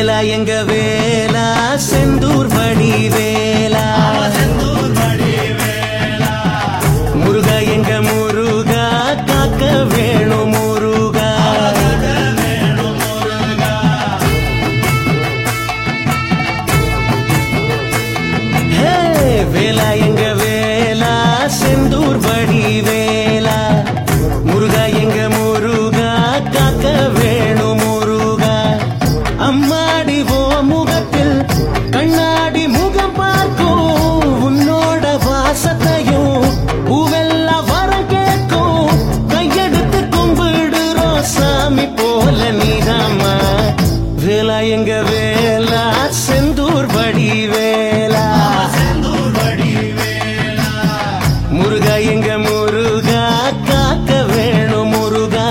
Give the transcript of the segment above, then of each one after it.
வேலா எங்க வேலா செந்தூர் வடி வேலா முருகா எங்க முருகா காக்க வேணும் முருகா ஹே, வேலா எங்க வேலா செந்தூர் வடி வேலா முருகா எங்க முருகா காக்க வேணும் முருகா அம்மாடி ஓ முகத்தில் கண்ணாடி முகம் பார்க்கும் உன்னோட வாசத்தையும் பூவெல்லாம் வர கேட்கும் கையெடுத்து கும்பிடுறோம் சாமி போல நீதாமா வேலா எங்க வேலா செந்தூர் வடி வேலா முருகா எங்க முருகா காக்க வேணும் முருகா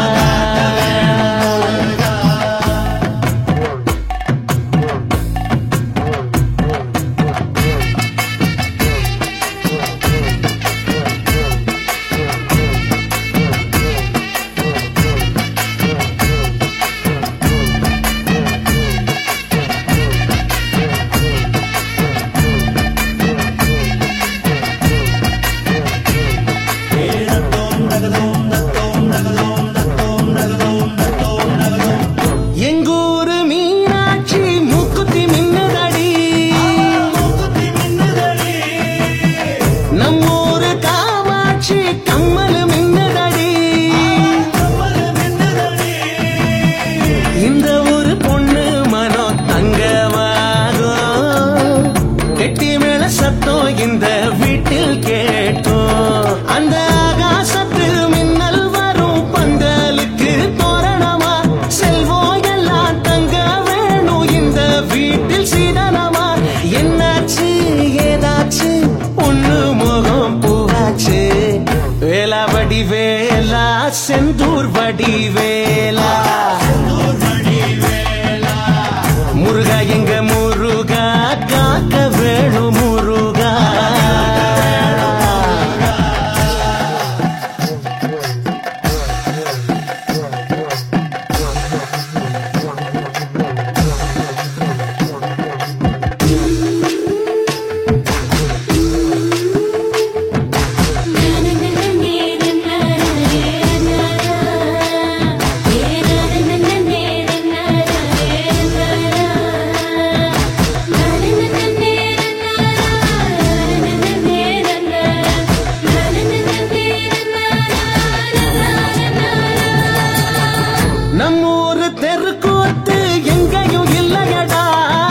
எங்கூரு மீனாட்சி மூக்குத்தி மின்னுதடி நம்மூரு காமாட்சி கம்மல் மின்னுதடி இந்த ஒரு பொண்ணு மனம் தங்கமாகும் கெட்டி மேல சத்தம் இந்த வீட்டில் கேட்கும் அந்த ஆகாசத்து மின்னல் வரும் பந்தலுக்கு தோரணமா செல்வம் எல்லாம் தங்க வேணும் இந்த வீட்டில் சீதனமா என்னாச்சு ஏதாச்சு பொண்ணு முகம் பூவாச்சு வேலா வடி வேலா செந்தூர் வடி வேலா முருகா எங்க முருகா காக்க வேணும் முருகா நம்மூரு தெருக்கூத்து எங்கேயும் இல்லையடா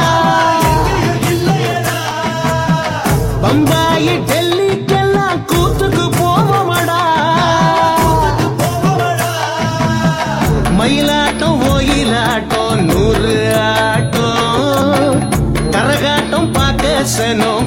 பம்பாயி டெல்லிக்கெல்லாம் கூத்துக்கு போவோமடா மயிலாட்டம் ஒயிலாட்டம் நூறு ஆட்டம் கரகாட்டம் பார்க்க சனோ